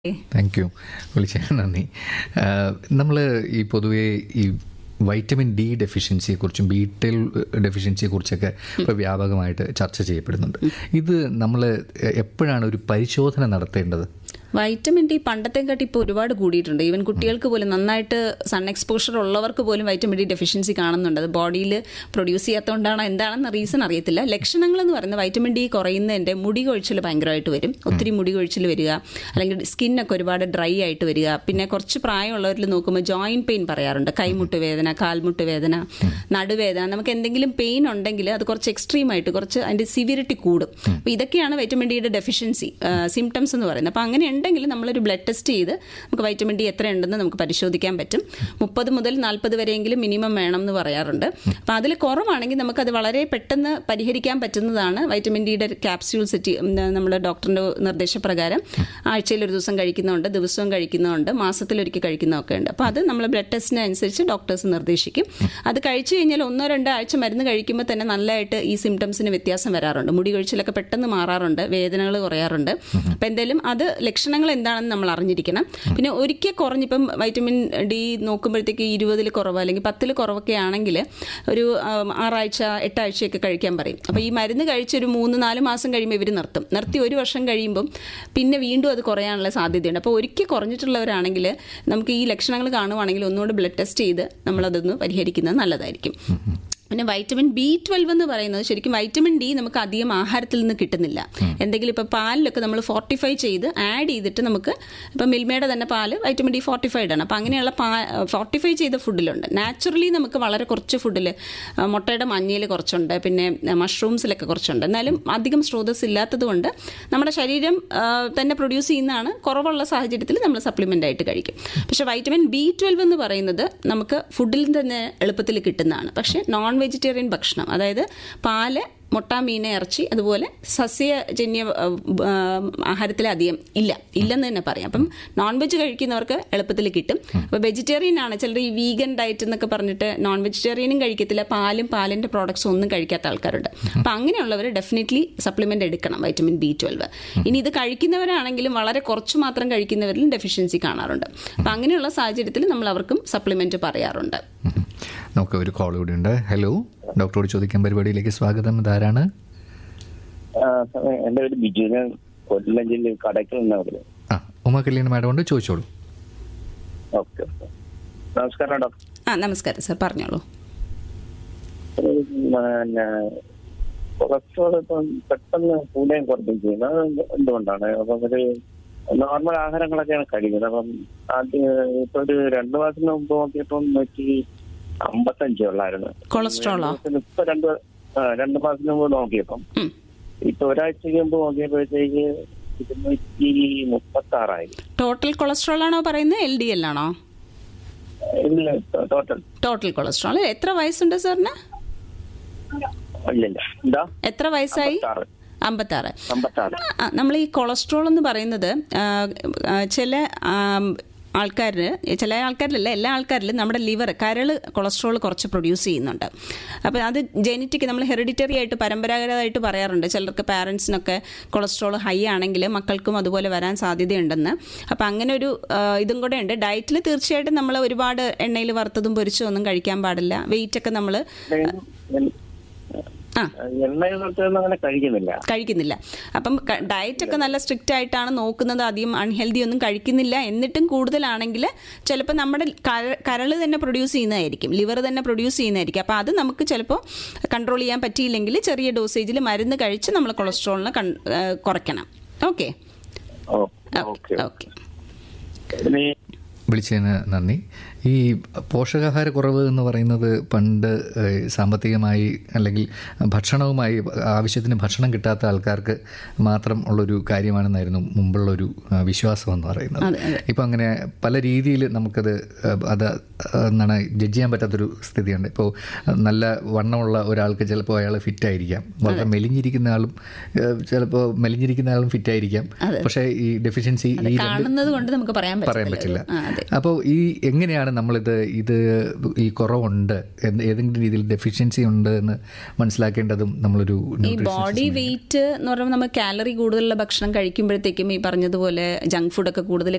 Thank you വിളിച്ചതിന് നന്ദി നമ്മൾ ഈ പൊതുവേ ഈ വൈറ്റമിൻ ഡി ഡെഫിഷ്യൻസിയെക്കുറിച്ചും ബി ട്വൽവ് ഡെഫിഷ്യൻസിയെക്കുറിച്ചൊക്കെ ഇപ്പോൾ വ്യാപകമായിട്ട് ചർച്ച ചെയ്യപ്പെടുന്നുണ്ട് ഇത് നമ്മൾ എപ്പോഴാണ് ഒരു പരിശോധന നടത്തേണ്ടത് വൈറ്റമിൻ ഡി പണ്ടത്തെക്കാട്ടി ഇപ്പോൾ ഒരുപാട് കൂടിയിട്ടുണ്ട് ഈവൻ കുട്ടികൾക്ക് പോലും നന്നായിട്ട് സൺ എക്സ്പോഷർ ഉള്ളവർക്ക് പോലും വൈറ്റമിൻ ഡി ഡെഫിഷ്യൻസി കാണുന്നുണ്ട് അത് ബോഡിയിൽ പ്രൊഡ്യൂസ് ചെയ്യാത്തതുകൊണ്ടാണോ എന്താണെന്ന് റീസൺ അറിയത്തില്ല ലക്ഷണങ്ങൾ എന്ന് പറയുന്നത് വൈറ്റമിൻ ഡി കുറയുന്നതിൻ്റെ മുടി കൊഴിച്ചിൽ ഭയങ്കരമായിട്ട് വരും ഒത്തിരി മുടി കൊഴിച്ചിൽ വരിക അല്ലെങ്കിൽ സ്കിന്നൊക്കെ ഒരുപാട് ഡ്രൈ ആയിട്ട് വരിക പിന്നെ കുറച്ച് പ്രായമുള്ളവരിൽ നോക്കുമ്പോൾ ജോയിന്റ് പെയിൻ പറയാറുണ്ട് കൈമുട്ട് വേദന കാൽമുട്ട് വേദന നടുവേദന നമുക്ക് എന്തെങ്കിലും പെയിൻ ഉണ്ടെങ്കിൽ അത് കുറച്ച് എക്സ്ട്രീം ആയിട്ട് കുറച്ച് അതിന്റെ സിവിയറിറ്റി കൂടും അപ്പോൾ ഇതൊക്കെയാണ് വൈറ്റമിൻ ഡിയുടെ ഡെഫിഷ്യൻസി സിംറ്റംസ് എന്ന് പറയുന്നത് അപ്പോൾ അങ്ങനെ ഉണ്ടെങ്കിൽ നമ്മളൊരു ബ്ലഡ് ടെസ്റ്റ് ചെയ്ത് നമുക്ക് വൈറ്റമിൻ ഡി എത്ര ഉണ്ടെന്ന് നമുക്ക് പരിശോധിക്കാൻ പറ്റും മുപ്പത് മുതൽ നാൽപ്പത് വരെയെങ്കിലും മിനിമം വേണം എന്ന് പറയാറുണ്ട് അപ്പോൾ അതിൽ കുറവാണെങ്കിൽ നമുക്കത് വളരെ പെട്ടെന്ന് പരിഹരിക്കാൻ പറ്റുന്നതാണ് വൈറ്റമിൻ ഡിയുടെ ക്യാപ്സ്യൂൾ സെറ്റ് നമ്മൾ ഡോക്ടറിന്റെ നിർദ്ദേശപ്രകാരം ആഴ്ചയിൽ ഒരു ദിവസം കഴിക്കുന്നുണ്ട് ദിവസവും കഴിക്കുന്നുണ്ട് മാസത്തിലൊരിക്കൽ കഴിക്കുന്നതൊക്കെ ഉണ്ട് അപ്പോൾ അത് നമ്മൾ ബ്ലഡ് ടെസ്റ്റിന് അനുസരിച്ച് ഡോക്ടേഴ്സ് നിർദ്ദേശിക്കും അത് കഴിച്ചു കഴിഞ്ഞാൽ ഒന്നോ രണ്ടോ ആഴ്ച മരുന്ന് കഴിക്കുമ്പോൾ തന്നെ നല്ലതായിട്ട് ഈ സിംറ്റംസിന് വ്യത്യാസം വരാറുണ്ട് മുടി കൊഴിച്ചിലൊക്കെ പെട്ടെന്ന് മാറാറുണ്ട് വേദനകൾ കുറയാറുണ്ട് അപ്പം എന്തായാലും അത് ലക്ഷണങ്ങൾ എന്താണെന്ന് നമ്മൾ അറിഞ്ഞിരിക്കണം പിന്നെ ഒരിക്കൽ കുറഞ്ഞിപ്പം വൈറ്റമിൻ ഡി നോക്കുമ്പോഴത്തേക്ക് ഇരുപതിൽ കുറവ് അല്ലെങ്കിൽ പത്തിൽ കുറവൊക്കെ ആണെങ്കിൽ ഒരു ആം, ആറാഴ്ച എട്ടാഴ്ചയൊക്കെ കഴിക്കാൻ പറയും അപ്പോൾ ഈ മരുന്ന് കഴിച്ച് ഒരു മൂന്ന് നാല് മാസം കഴിയുമ്പോൾ ഇവർ നിർത്തും നിർത്തി ഒരു വർഷം കഴിയുമ്പം പിന്നെ വീണ്ടും അത് കുറയാനുള്ള സാധ്യതയുണ്ട് അപ്പോൾ ഒരിക്കൽ കുറഞ്ഞിട്ടുള്ളവരാണെങ്കിൽ നമുക്ക് ഈ ലക്ഷണങ്ങൾ കാണുവാണെങ്കിൽ ഒന്നുകൂടെ ബ്ലഡ് ടെസ്റ്റ് ചെയ്ത് നമ്മളതൊന്ന് പരിഹരിക്കുന്നത് നല്ലതായിരിക്കും പിന്നെ വൈറ്റമിൻ ബി ട്വൽവ് എന്ന് പറയുന്നത് ശരിക്കും വൈറ്റമിൻ ഡി നമുക്ക് അധികം ആഹാരത്തിൽ നിന്ന് കിട്ടുന്നില്ല എന്തെങ്കിലും ഇപ്പോൾ പാലിലൊക്കെ നമ്മൾ ഫോർട്ടിഫൈ ചെയ്ത് ആഡ് ചെയ്തിട്ട് നമുക്ക് ഇപ്പം മിൽമയുടെ തന്നെ പാല് വൈറ്റമിൻ ഡി ഫോർട്ടിഫൈഡ് ആണ് അപ്പം അങ്ങനെയുള്ള പാ ഫോർട്ടിഫൈ ചെയ്ത ഫുഡിലുണ്ട് നാച്ചുറലി നമുക്ക് വളരെ കുറച്ച് ഫുഡിൽ മുട്ടയുടെ മഞ്ഞയിൽ കുറച്ചുണ്ട് പിന്നെ മഷ്റൂംസിലൊക്കെ കുറച്ചുണ്ട് എന്നാലും അധികം സ്രോതസ് ഇല്ലാത്തത് കൊണ്ട് നമ്മുടെ ശരീരം ആ, തന്നെ പ്രൊഡ്യൂസ് ചെയ്യുന്നതാണ് കുറവുള്ള സാഹചര്യത്തിൽ നമ്മൾ സപ്ലിമെൻ്റ് ആയിട്ട് കഴിക്കും പക്ഷേ വൈറ്റമിൻ ബി ട്വൽവ് എന്ന് പറയുന്നത് നമുക്ക് ഫുഡിൽ തന്നെ എളുപ്പത്തിൽ കിട്ടുന്നതാണ് പക്ഷേ നോൺ വെജിറ്റേറിയൻ ഭക്ഷണം അതായത് പാല് മുട്ട മീൻ ഇറച്ചി അതുപോലെ സസ്യജന്യ ആഹാരത്തിൽ അധികം ഇല്ല ഇല്ലെന്ന് തന്നെ പറയാം അപ്പം നോൺ വെജ് കഴിക്കുന്നവർക്ക് എളുപ്പത്തിൽ കിട്ടും അപ്പോൾ വെജിറ്റേറിയൻ ആണ് ചിലർ ഈ വീഗൻ ഡയറ്റ് എന്നൊക്കെ പറഞ്ഞിട്ട് നോൺ വെജിറ്റേറിയനും കഴിക്കത്തില്ല പാലും പാലിൻ്റെ പ്രോഡക്ട്സ് ഒന്നും കഴിക്കാത്ത ആൾക്കാരുണ്ട് അപ്പം അങ്ങനെയുള്ളവർ ഡെഫിനറ്റ്ലി സപ്ലിമെൻ്റ് എടുക്കണം വൈറ്റമിൻ ബി ട്വൽവ് ഇനി ഇത് കഴിക്കുന്നവരാണെങ്കിലും വളരെ കുറച്ച് മാത്രം കഴിക്കുന്നവരിലും ഡെഫിഷ്യൻസി കാണാറുണ്ട് അപ്പം അങ്ങനെയുള്ള സാഹചര്യത്തിൽ നമ്മൾ അവർക്കും സപ്ലിമെൻറ്റ് പറയാറുണ്ട് ഉം. നമുക്ക് ഒരു കോൾ കൂടി ഉണ്ട് ഹലോ ഡോക്ടറോട് ചോദിക്കാൻ പരിപാടിയിലേക്ക് സ്വാഗതം ഇതാരാണ് ആ, സാറേ, എന്റെ പേര് ബിജു ഞാൻ കൊല്ലം ജില്ലയിൽ കടയ്ക്കൽ നിന്നാണ് വിളിക്കുന്നത് ആ ഉമ കല്യാണ മാഡം ഉണ്ട് ചോദിച്ചോളൂ ഓക്കെ ഓക്കെ. നമസ്കാരം ഡോക്ടർ ആ നമസ്കാരം സാർ പറഞ്ഞോളൂ പിന്നെ കൊളസ്ട്രോൾ ഇപ്പം പെട്ടെന്ന് കൂടുകയും കുറഞ്ഞും ചെയ്യുന്നത് അത് എന്തുകൊണ്ടാണ് അപ്പം ഒരു നോർമൽ ആഹാരങ്ങളൊക്കെയാണ് കഴിക്കുന്നത് അപ്പം ആദ്യം ഇപ്പൊ ഒരു രണ്ടു മാസത്തിന് മുമ്പ് നോക്കിയപ്പം നൂറ്റി അമ്പത്തഞ്ചേ ഉള്ളായിരുന്നു കൊളസ്ട്രോളോ ഇപ്പൊ രണ്ട് ആ, രണ്ട് മാസത്തിന് മുമ്പ് നോക്കിയപ്പം ഉം. ഇപ്പൊ ഒരാഴ്ചക്ക് മുമ്പ് നോക്കിയപ്പോഴത്തേക്ക് ഇരുന്നൂറ്റി മുപ്പത്തി ആറായി ടോട്ടൽ കൊളസ്ട്രോൾ ആണോ പറയുന്നത് എൽ ഡി എൽ ആണോ ഇല്ല ടോട്ടൽ ടോട്ടൽ കൊളസ്ട്രോൾ എത്ര വയസ്സുണ്ട് സാറിന് ഇല്ലില്ല എന്താ എത്ര വയസ്സായി അമ്പത്താറ് അമ്പത്താറ് അമ്പത്താറ് ആ, നമ്മൾ ഈ കൊളസ്ട്രോൾ എന്ന് പറയുന്നത് ആ, ആ, ചില ആൾക്കാരിൽ ചില ആൾക്കാരിലല്ല എല്ലാ ആൾക്കാരിലും നമ്മുടെ ലിവർ കരൾ കൊളസ്ട്രോൾ കുറച്ച് പ്രൊഡ്യൂസ് ചെയ്യുന്നുണ്ട് അപ്പോൾ അത് ജെനറ്റിക് നമ്മൾ ഹെറിഡിറ്ററി ആയിട്ട് പരമ്പരാഗതമായിട്ട് പറയാറുണ്ട് ചിലർക്ക് പാരൻസിനൊക്കെ കൊളസ്ട്രോൾ ഹൈ ആണെങ്കിൽ മക്കൾക്കും അതുപോലെ വരാൻ സാധ്യതയുണ്ടെന്ന് അപ്പോൾ അങ്ങനെ ഒരു ആ, ഇതും കൂടെ ഉണ്ട് ഡയറ്റിൽ തീർച്ചയായിട്ടും നമ്മൾ ഒരുപാട് എണ്ണയിൽ വറുത്തതും പൊരിച്ചതും ഒന്നും കഴിക്കാൻ പാടില്ല വെയിറ്റ് ഒക്കെ നമ്മൾ ആ എണ്ണയിൽ നിർത്തുന്ന അങ്ങനെ കഴിക്കുന്നില്ല കഴിക്കുന്നില്ല അപ്പം ഡയറ്റ് ഒക്കെ നല്ല സ്ട്രിക്റ്റ് ആയിട്ടാണ് നോക്കുന്നത് അധികം അൺഹെൽത്തി ഒന്നും കഴിക്കുന്നില്ല എന്നിട്ടും കൂടുതലാണെങ്കിൽ ചിലപ്പോൾ നമ്മുടെ കരൾ തന്നെ പ്രൊഡ്യൂസ് ചെയ്യുന്നതായിരിക്കും ലിവർ തന്നെ പ്രൊഡ്യൂസ് ചെയ്യുന്നതായിരിക്കും അപ്പോൾ അത് നമുക്ക് ചിലപ്പോൾ കൺട്രോൾ ചെയ്യാൻ പറ്റിയില്ലെങ്കിൽ ചെറിയ ഡോസേജിൽ മരുന്ന് കഴിച്ച് നമ്മൾ കൊളസ്ട്രോളിനെ കൺ- ആ, കുറയ്ക്കണം ഓക്കെ ഓ, ഓക്കെ ഓക്കെ ഇനി വിളിച്ചതിന് നന്ദി ഈ പോഷകാഹാരക്കുറവ് എന്ന് പറയുന്നത് പണ്ട് ഏഹ്, സാമ്പത്തികമായി അല്ലെങ്കിൽ ഭക്ഷണവുമായി ആവശ്യത്തിന് ഭക്ഷണം കിട്ടാത്ത ആൾക്കാർക്ക് മാത്രം ഉള്ളൊരു കാര്യമാണെന്നായിരുന്നു മുമ്പുള്ളൊരു ആ, വിശ്വാസം എന്ന് പറയുന്നത് അതെ അതെ ഇപ്പം അങ്ങനെ പല രീതിയിൽ നമുക്കത് ഏഹ്, അത് എന്താണ് ജഡ്ജ് ചെയ്യാൻ പറ്റാത്തൊരു സ്ഥിതിയുണ്ട് ഇപ്പോൾ നല്ല വണ്ണമുള്ള ഒരാൾക്ക് ചിലപ്പോൾ അയാൾ ഫിറ്റ് ആയിരിക്കാം വളരെ മെലിഞ്ഞിരിക്കുന്ന ആളും ഏഹ്, ചിലപ്പോൾ മെലിഞ്ഞിരിക്കുന്ന ആളും ഫിറ്റ് ആയിരിക്കാം പക്ഷേ ഈ ഡെഫിഷ്യൻസി ഈ രണ്ട് കാണുന്നത് കൊണ്ട് നമുക്ക് പറയാൻ പറയാൻ പറ്റില്ല പറ്റില്ല ആ, അതെ അപ്പോൾ ഈ എങ്ങനെയാണ് നമ്മളിത് ഇത് ഈ കുറവുണ്ട് എന്ത് ഏതെങ്കിലും രീതിയിൽ ഡെഫിഷ്യൻസി ഉണ്ട് എന്ന് മനസ്സിലാക്കേണ്ടതും നമ്മളൊരു ഈ nutritionist ബോഡി വെയിറ്റ് എന്ന് പറയുമ്പോൾ നമ്മൾ കാലറി കൂടുതലുള്ള ഭക്ഷണം കഴിക്കുമ്പോഴത്തേക്കും ഈ പറഞ്ഞതുപോലെ ജങ്ക് ഫുഡൊക്കെ കൂടുതൽ